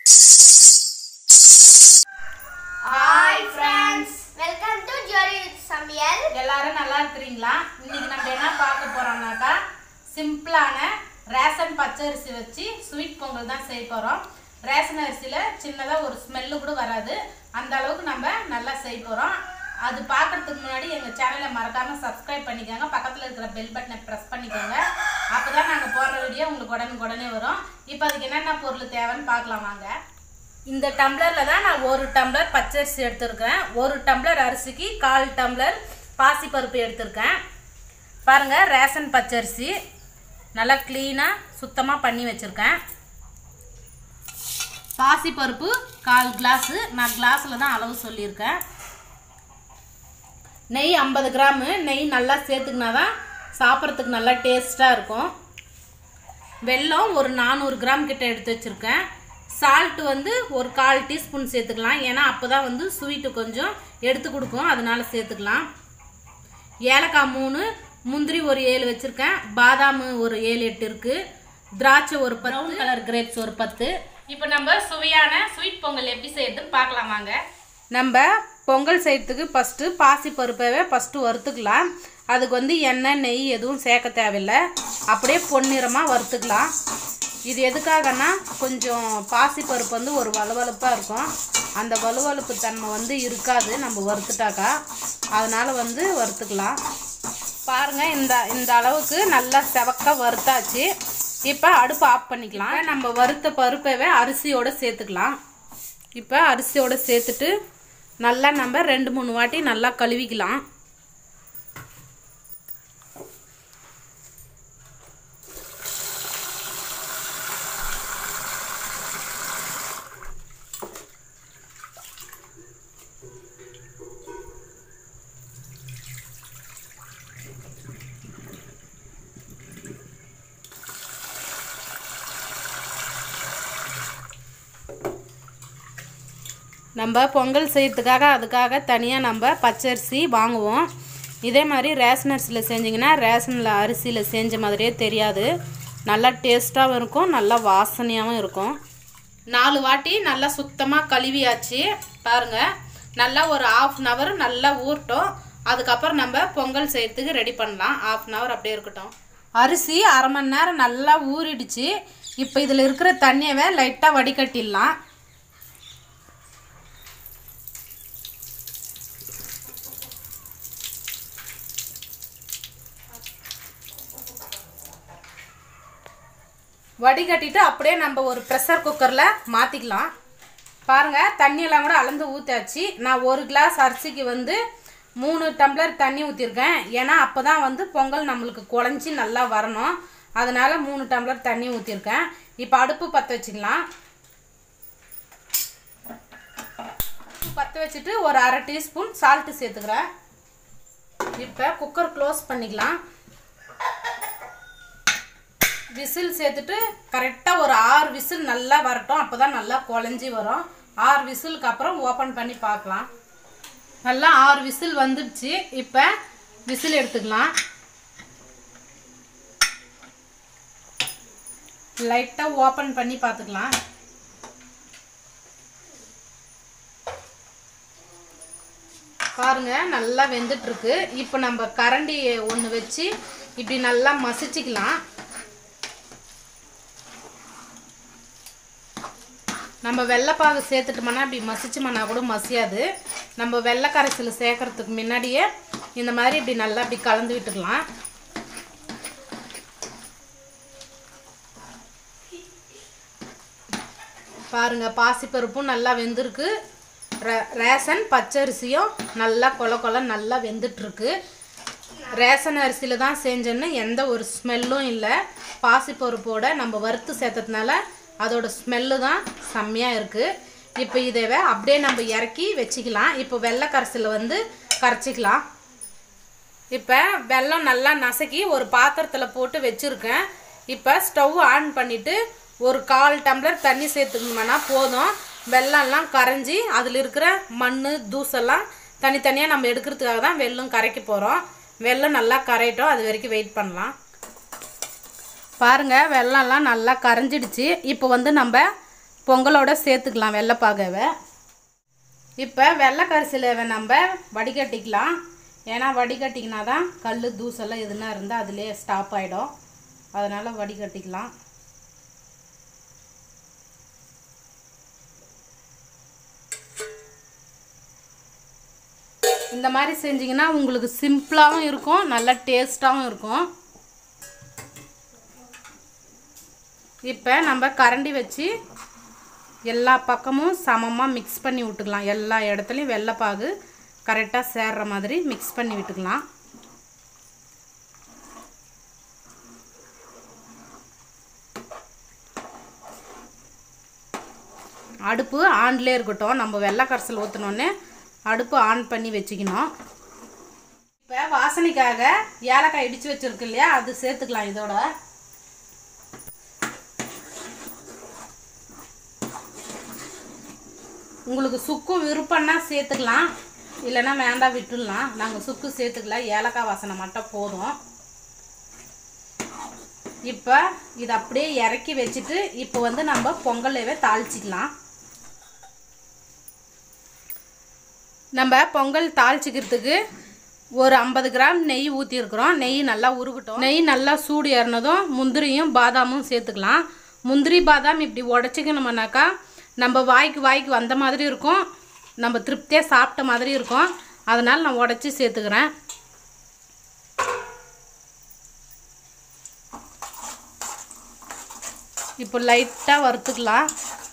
hi friends welcome to ஜோடி சமையல் எல்லாரும் நல்லா இருக்கிறீங்களா இன்னைக்கு நம்ம என்ன பார்க்க போறோம்னாக்கா சிம்பிளான ரேஷன் பச்சரிசி வச்சு ஸ்வீட் பொங்கல் தான் செய்ய போறோம் ரேஷன் அரிசியில் சின்னதாக ஒரு ஸ்மெல்லு கூட வராது அந்த அளவுக்கு நம்ம நல்லா செய்ய போகிறோம் அது பார்க்கறதுக்கு முன்னாடி எங்கள் சேனலை மறக்காமல் சப்ஸ்கிரைப் பண்ணிக்கோங்க பக்கத்தில் இருக்கிற பெல் பட்டனை ப்ரெஸ் பண்ணிக்கோங்க அப்போ தான் நாங்கள் போடுற வீடியோ உங்களுக்கு உடனுக்கு உடனே வரும் இப்போ அதுக்கு என்னென்ன பொருள் தேவைன்னு பார்க்கலாம் வாங்க இந்த டம்ளரில் தான் நான் ஒரு டம்ளர் பச்சரிசி எடுத்திருக்கேன் ஒரு டம்ளர் அரிசிக்கு கால் டம்ளர் பாசிப்பருப்பு எடுத்திருக்கேன் பாருங்கள் ரேஷன் பச்சரிசி நல்லா க்ளீனாக சுத்தமாக பண்ணி வச்சுருக்கேன் பாசிப்பருப்பு கால் கிளாஸு நான் கிளாஸில் தான் அளவு சொல்லியிருக்கேன் நெய் ஐம்பது கிராமு நெய் நல்லா சேர்த்துக்கினா தான் சாப்பிட்றதுக்கு நல்லா டேஸ்ட்டாக இருக்கும் வெல்லம் ஒரு நானூறு கிராம் கிட்ட எடுத்து வச்சுருக்கேன் சால்ட் வந்து ஒரு கால் டீஸ்பூன் சேர்த்துக்கலாம் ஏன்னா அப்போ தான் வந்து ஸ்வீட்டு கொஞ்சம் எடுத்து கொடுக்கும் அதனால சேர்த்துக்கலாம் ஏலக்காய் மூணு முந்திரி ஒரு ஏழு வச்சுருக்கேன் பாதாம் ஒரு ஏழு எட்டு இருக்குது திராட்சை ஒரு ப்ரௌன் கலர் கிரேப்ஸ் ஒரு பத்து இப்போ நம்ம சுவையான ஸ்வீட் பொங்கல் எப்படி செய்யறதுன்னு பார்க்கலாம் வாங்க நம்ம பொங்கல் செய்யறதுக்கு ஃபஸ்ட்டு பாசி பருப்பவே ஃபஸ்ட்டு வறுத்துக்கலாம் அதுக்கு வந்து எண்ணெய் நெய் எதுவும் சேர்க்க தேவையில்லை அப்படியே பொன்னிறமாக வறுத்துக்கலாம் இது எதுக்காகன்னா கொஞ்சம் பாசி பருப்பு வந்து ஒரு வலுவலுப்பாக இருக்கும் அந்த வலுவலுப்பு தன்மை வந்து இருக்காது நம்ம வறுத்துட்டாக்கா அதனால் வந்து வறுத்துக்கலாம் பாருங்கள் இந்த இந்த அளவுக்கு நல்லா செவக்க வறுத்தாச்சு இப்போ அடுப்பு ஆஃப் பண்ணிக்கலாம் நம்ம வறுத்த பருப்பவே அரிசியோடு சேர்த்துக்கலாம் இப்போ அரிசியோடு சேர்த்துட்டு நல்லா நம்ம ரெண்டு மூணு வாட்டி நல்லா கழுவிக்கலாம் நம்ம பொங்கல் செய்யறதுக்காக அதுக்காக தனியாக நம்ம பச்சரிசி வாங்குவோம் இதே மாதிரி ரேஷன் அரிசியில் செஞ்சிங்கன்னா ரேஷனில் அரிசியில் செஞ்ச மாதிரியே தெரியாது நல்லா டேஸ்ட்டாகவும் இருக்கும் நல்லா வாசனையாகவும் இருக்கும் நாலு வாட்டி நல்லா சுத்தமாக கழுவியாச்சு பாருங்கள் நல்லா ஒரு ஆஃப் அன் ஹவர் நல்லா ஊறட்டும் அதுக்கப்புறம் நம்ம பொங்கல் செய்யறதுக்கு ரெடி பண்ணலாம் ஆஃப் அன் ஹவர் அப்படியே இருக்கட்டும் அரிசி அரை மணி நேரம் நல்லா ஊறிடுச்சு இப்போ இதில் இருக்கிற தண்ணியவே லைட்டாக வடிகட்டிடலாம் வடிகட்டிட்டு அப்படியே நம்ம ஒரு ப்ரெஷர் குக்கரில் மாற்றிக்கலாம் பாருங்கள் தண்ணியெல்லாம் கூட அளந்து ஊற்றாச்சு நான் ஒரு கிளாஸ் அரிசிக்கு வந்து மூணு டம்ளர் தண்ணி ஊற்றிருக்கேன் ஏன்னா அப்போ தான் வந்து பொங்கல் நம்மளுக்கு குழஞ்சி நல்லா வரணும் அதனால் மூணு டம்ளர் தண்ணி ஊற்றிருக்கேன் இப்போ அடுப்பு பற்ற வச்சுக்கலாம் பற்ற வச்சுட்டு ஒரு அரை டீஸ்பூன் சால்ட்டு சேர்த்துக்கிறேன் இப்போ குக்கர் க்ளோஸ் பண்ணிக்கலாம் விசில் சேர்த்துட்டு கரெக்டாக ஒரு ஆறு விசில் நல்லா வரட்டும் அப்போ தான் நல்லா குழஞ்சி வரும் ஆறு விசிலுக்கு அப்புறம் ஓப்பன் பண்ணி பார்க்கலாம் நல்லா ஆறு விசில் வந்துடுச்சு இப்போ விசில் எடுத்துக்கலாம் லைட்டாக ஓப்பன் பண்ணி பார்த்துக்கலாம் பாருங்க நல்லா வெந்துட்டுருக்கு இப்போ நம்ம கரண்டி ஒன்று வச்சு இப்படி நல்லா மசிச்சுக்கலாம் நம்ம வெள்ளைப்பாகு சேர்த்துட்டோம்னா இப்படி மசிச்சோம்னா கூட மசியாது நம்ம வெள்ளை கரைசல் சேர்க்கறதுக்கு முன்னாடியே இந்த மாதிரி இப்படி நல்லா இப்படி கலந்து விட்டுக்கலாம் பாருங்க பாசிப்பருப்பும் நல்லா வெந்திருக்கு ரே- ரேஷன் பச்சரிசியும் நல்லா கொல கொல நல்லா வெந்துட்டுருக்கு ரேஷன் அரிசியில் தான் செஞ்சேன்னு எந்த ஒரு ஸ்மெல்லும் இல்லை பாசிப்பருப்போட நம்ம வறுத்து சேர்த்ததுனால அதோட ஸ்மெல்லு தான் செம்மையாக இருக்குது இப்போ இதை அப்படியே நம்ம இறக்கி வச்சுக்கலாம் இப்போ வெள்ளை கரைசலில் வந்து கரைச்சிக்கலாம் இப்போ வெல்லம் நல்லா நசுக்கி ஒரு பாத்திரத்தில் போட்டு வச்சுருக்கேன் இப்போ ஸ்டவ் ஆன் பண்ணிவிட்டு ஒரு கால் டம்ளர் தண்ணி சேர்த்துக்கணும்னா போதும் வெல்லம்லாம் கரைஞ்சி அதில் இருக்கிற மண் தூசெல்லாம் தனித்தனியாக நம்ம எடுக்கிறதுக்காக தான் வெல்லம் கரைக்க போகிறோம் வெல்லம் நல்லா கரையட்டும் அது வரைக்கும் வெயிட் பண்ணலாம் பாருங்க வெள்ளம்லாம் நல்லா கரைஞ்சிடுச்சு இப்போ வந்து நம்ம பொங்கலோட சேர்த்துக்கலாம் வெள்ளைப்பாகவை இப்போ வெள்ளைக்கரிசியில் நம்ம வடிகட்டிக்கலாம் ஏன்னா வடிகட்டிக்கினா தான் கல் தூசெல்லாம் எதுனா இருந்தால் அதிலே ஸ்டாப் ஆகிடும் அதனால் வடிகட்டிக்கலாம் இந்த மாதிரி செஞ்சிங்கன்னா உங்களுக்கு சிம்பிளாகவும் இருக்கும் நல்லா டேஸ்ட்டாகவும் இருக்கும் இப்போ நம்ம கரண்டி வச்சு எல்லா பக்கமும் சமமாக மிக்ஸ் பண்ணி விட்டுக்கலாம் எல்லா இடத்துலையும் வெள்ளைப்பாகு கரெக்டாக சேர்ற மாதிரி மிக்ஸ் பண்ணி விட்டுக்கலாம் அடுப்பு ஆன்லேயே இருக்கட்டும் நம்ம வெள்ளை கரைசல் ஊற்றினோடனே அடுப்பு ஆன் பண்ணி வச்சுக்கணும் இப்போ வாசனைக்காக ஏலக்காய் இடித்து வச்சுருக்கு இல்லையா அது சேர்த்துக்கலாம் இதோட உங்களுக்கு சுக்கு விருப்பம்னா சேர்த்துக்கலாம் இல்லைன்னா வேண்டாம் விட்டுடலாம் நாங்கள் சுக்கு சேர்த்துக்கல ஏலக்காய் வாசனை மட்டும் போதும் இப்போ இதை அப்படியே இறக்கி வச்சுட்டு இப்போ வந்து நம்ம பொங்கலவே தாளிச்சிக்கலாம் நம்ம பொங்கல் தாளிச்சிக்கிறதுக்கு ஒரு ஐம்பது கிராம் நெய் ஊற்றிருக்கிறோம் நெய் நல்லா உருகட்டும் நெய் நல்லா சூடு ஏறினதும் முந்திரியும் பாதாமும் சேர்த்துக்கலாம் முந்திரி பாதாம் இப்படி உடச்சிக்கணும்னாக்கா நம்ம வாய்க்கு வாய்க்கு வந்த மாதிரி இருக்கும் நம்ம திருப்தியாக சாப்பிட்ட மாதிரி இருக்கும் அதனால் நான் உடச்சி சேர்த்துக்கிறேன் இப்போ லைட்டாக வறுத்துக்கலாம்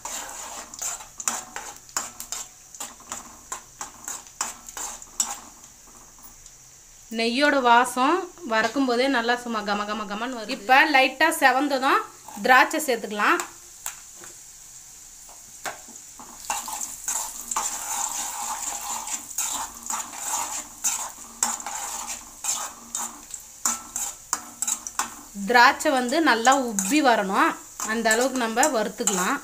நெய்யோட வாசம் வறக்கும் போதே நல்லா சும்மா கம கம கமன்னு வரும் இப்போ லைட்டாக செவந்ததும் திராட்சை சேர்த்துக்கலாம் திராட்சை வந்து நல்லா உப்பி வரணும் அந்த அளவுக்கு நம்ம வறுத்துக்கலாம்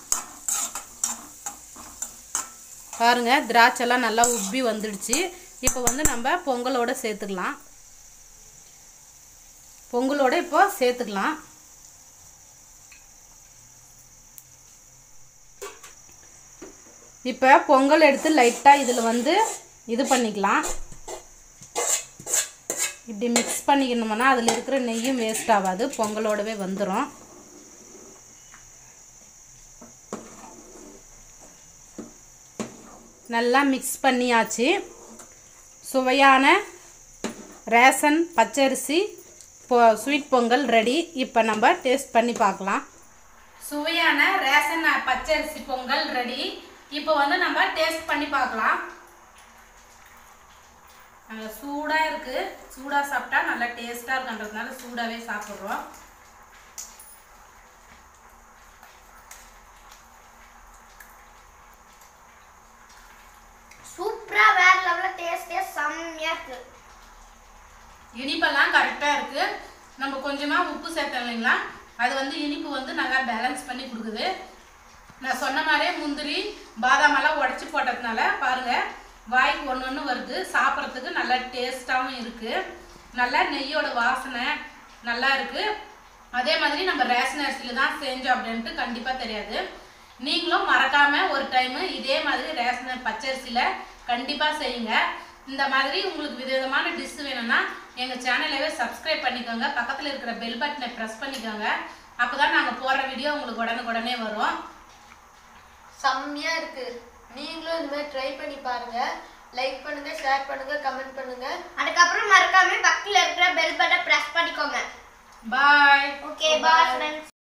பாருங்க திராட்சைலாம் நல்லா உப்பி வந்துடுச்சு இப்போ வந்து நம்ம பொங்கலோட சேர்த்துக்கலாம் பொங்கலோட இப்போ சேர்த்துக்கலாம் இப்போ பொங்கல் எடுத்து லைட்டாக இதில் வந்து இது பண்ணிக்கலாம் இப்படி மிக்ஸ் பண்ணிக்கணும்னா அதில் இருக்கிற நெய்யும் வேஸ்ட் ஆகாது பொங்கலோடவே வந்துடும் நல்லா மிக்ஸ் பண்ணியாச்சு சுவையான ரேஷன் பச்சரிசி பொ ஸ்வீட் பொங்கல் ரெடி இப்போ நம்ம டேஸ்ட் பண்ணி பார்க்கலாம் சுவையான ரேஷன் பச்சரிசி பொங்கல் ரெடி இப்போ வந்து நம்ம டேஸ்ட் பண்ணி பார்க்கலாம் நாங்கள் சூடாக இருக்குது சூடாக சாப்பிட்டா நல்லா டேஸ்ட்டாக இருக்குன்றதுனால சூடாகவே சாப்பிட்றோம் சூப்பரா வேற லெவல்ல டேஸ்டே செம்மையா இருக்கு இனிப்பெல்லாம் கரெக்டாக இருக்குது நம்ம கொஞ்சமாக உப்பு சேர்த்தோம் இல்லைங்களா அது வந்து இனிப்பு வந்து நல்லா பேலன்ஸ் பண்ணி கொடுக்குது நான் சொன்ன மாதிரியே முந்திரி பாதாம் எல்லாம் உடச்சி போட்டதுனால பாருங்கள் வாய்க்கு ஒன்று ஒன்று வருது சாப்பிட்றதுக்கு நல்லா டேஸ்ட்டாகவும் இருக்குது நல்லா நெய்யோட வாசனை நல்லா இருக்குது அதே மாதிரி நம்ம ரேஷன் அரிசியில் தான் செஞ்சோம் அப்படின்ட்டு கண்டிப்பாக தெரியாது நீங்களும் மறக்காமல் ஒரு டைமு இதே மாதிரி ரேஷன் பச்சரிசியில் கண்டிப்பாக செய்யுங்க இந்த மாதிரி உங்களுக்கு விதவிதமான டிஷ் வேணும்னா எங்கள் சேனலவே சப்ஸ்கிரைப் பண்ணிக்கோங்க பக்கத்தில் இருக்கிற பெல் பட்டனை ப்ரெஸ் பண்ணிக்கோங்க அப்போ தான் நாங்கள் போடுற வீடியோ உங்களுக்கு உடனுக்குடனே வரும் செம்மையா இருக்கு நீங்களும் இந்த மாதிரி ட்ரை பண்ணி பாருங்க லைக் பண்ணுங்க ஷேர் பண்ணுங்க கமெண்ட் பண்ணுங்க அதுக்கப்புறம் மறக்காம பக்கத்துல இருக்கிற பெல் பட்டனை பிரஸ் பண்ணிக்கோங்க பாய் ஓகே பாய் ஃப்ரெண்ட்ஸ்